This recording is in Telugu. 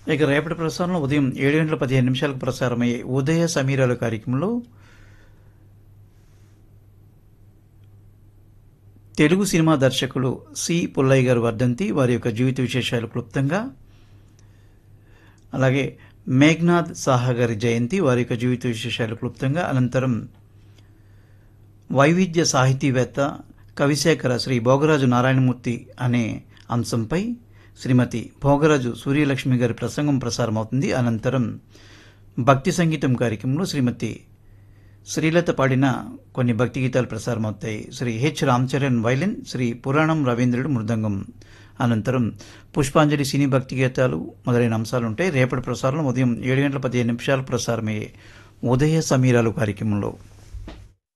ఇక రేపటి ప్రసారంలో ఉదయం ఏడు గంటల పదిహేను నిమిషాలకు ప్రసారమయ్యే ఉదయ సమీరాలు కార్యక్రమంలో తెలుగు సినిమా దర్శకులు సి పుల్లయ్య గారు వర్ధంతి వారి యొక్క జీవిత విశేషాలు క్లుప్తంగా అలాగే మేఘనాథ్ సాహా గారి జయంతి వారి యొక్క జీవిత విశేషాలు క్లుప్తంగా అనంతరం వైవిధ్య సాహితీవేత్త కవిశేఖర శ్రీ భోగరాజు నారాయణమూర్తి అనే అంశంపై శ్రీమతి భోగరాజు సూర్యలక్ష్మి గారి ప్రసంగం ప్రసారమవుతుంది అనంతరం భక్తి సంగీతం కార్యక్రమంలో శ్రీమతి శ్రీలత పాడిన కొన్ని భక్తి గీతాలు ప్రసారమవుతాయి శ్రీ హెచ్ రామచరణ్ వైలిన్ శ్రీ పురాణం రవీంద్రుడు మృదంగం అనంతరం పుష్పాంజలి సినీ భక్తి గీతాలు మొదలైన అంశాలు ఉంటాయి రేపటి ప్రసారంలో ఉదయం ఏడు గంటల పదిహేను నిమిషాలు ప్రసారమయ్యే ఉదయ సమీరాలు కార్యక్రమంలో